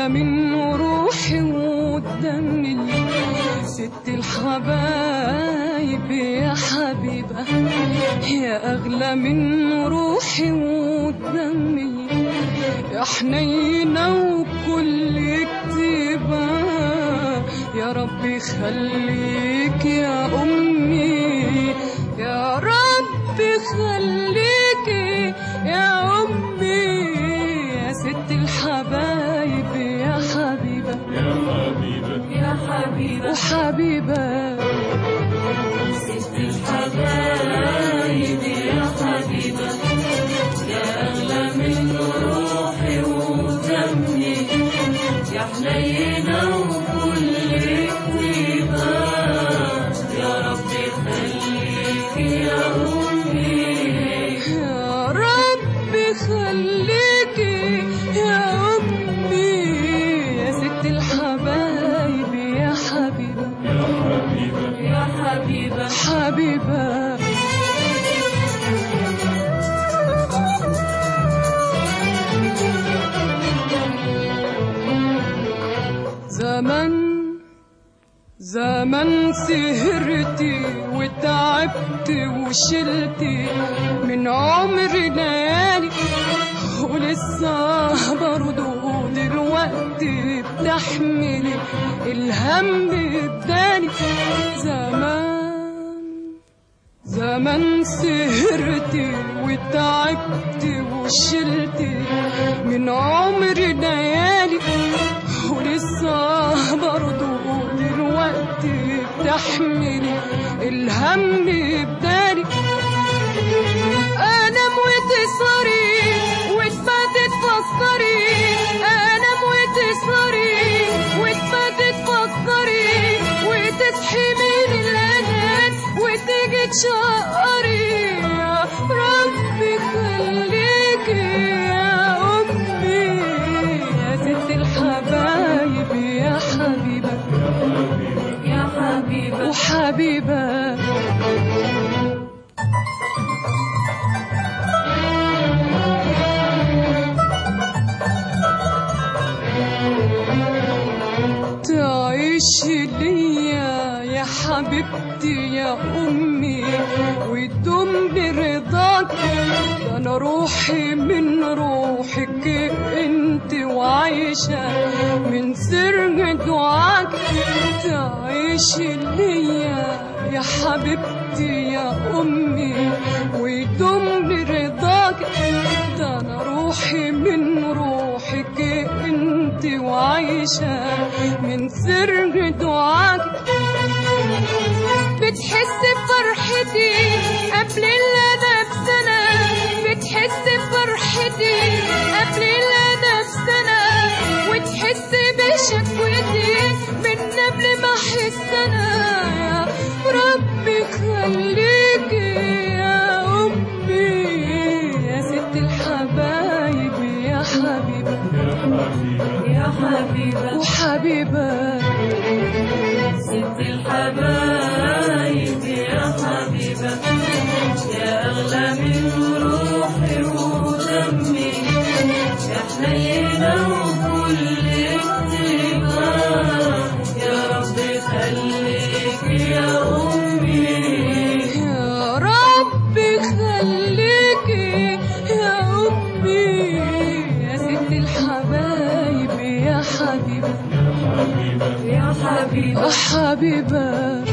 أغلى من روحي ودمي ست الحبايب يا حبيبة يا أغلى من روحي ودمي يا حنينة وكل كتيبة يا ربي خليك يا أمي يا ربي خليك يا أمي يا ست الحبايب يا حبيبة يا حبيبة يا حبيبة وحبيبة ست الحبايب يا حبيبة يا أغلى من روحي ودمي يا حنينة وكل كتيبة يا ربي خليك يا أمي يا ربي خليكي يا أمي يا ست الحبايب يا حبيبة يا حبيبة يا حبيبة حبيبة زمن زمن سهرتي وتعبت وشلتي من عمري ليالي ولسه برضه دلوقتي بتحملي الهم الداني زمان زمان سهرتي وتعبت وشلتي من عمري ليالي ولسه برضه دلوقتي بتحملي الهم بدالي انام وتسهري وتبات تفكري انام وتسهري وتبات تفكري وتصحي من الانام وتيجي تشقري يا ربي خليكي يا امي يا ست الحبايب يا حبيبه يا حبيبة وحبيبه تعيش ليا يا حبيبتي يا أمي وتدوم برضاك ده أنا روحي من روحك أنت وعايشة من سر دعاك تعيش ليا يا حبيبتي يا أمي ويدوم برضاك ده أنا روحي من روحك أنت وعايشة من سر دعاك بتحس بفرحتي قبل الأنا بسنة بتحس بفرحتي قبل الأنا بسنة وتحس بشكوتي من قبل ما أحس أنا يا ربي خليكي يا أمي يا ست الحبايب يا حبيبة يا حبيبة يا حبيبة وحبيبة ست الحبايب يا حبيبة يا أغلى من روحي ودمي يا حنينة وكل كتيبة يا ربي خليك يا أمي يا ربي خليكي يا أمي يا ست الحبايب يا حبيبة يا حبيبة حبيبة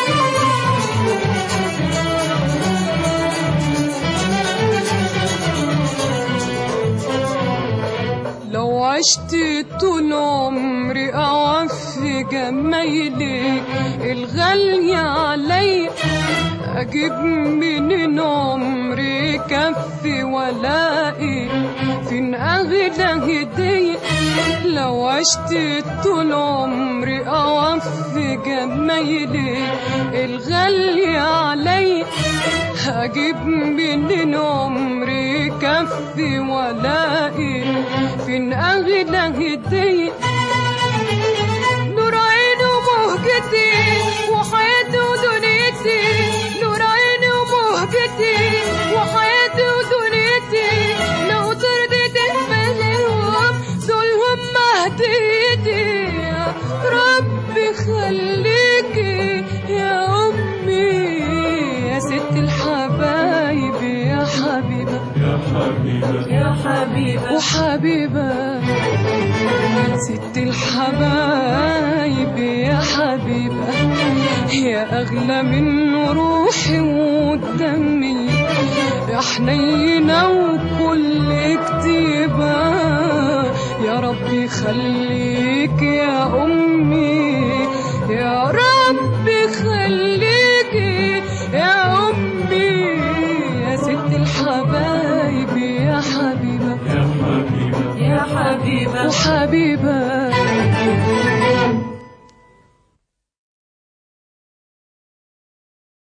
لو عشت طول عمري أوفي جمايلك الغالية علي أجيب من عمري كفي ولاقي فين أغلى هدية لو عشت طول عمري أوفي جمايلك الغالية علي هجيب من عمري كفي ولاقي فين أغلى هدية نور عيني ومهجتي وحياتي ودنيتي نور عيني ومهجتي وحياتي ودنيتي لو ترضي تقبلهم دول هم هدية حبيبة ست الحبايب يا حبيبة يا أغلى من روحي ودمي يا حنينة وكل كتيبة يا ربي خليك يا أمي يا ربي خليكي يا أمي يا ست الحبايب يا حبيبة يا حبيبة يا حبيبة وحبيبة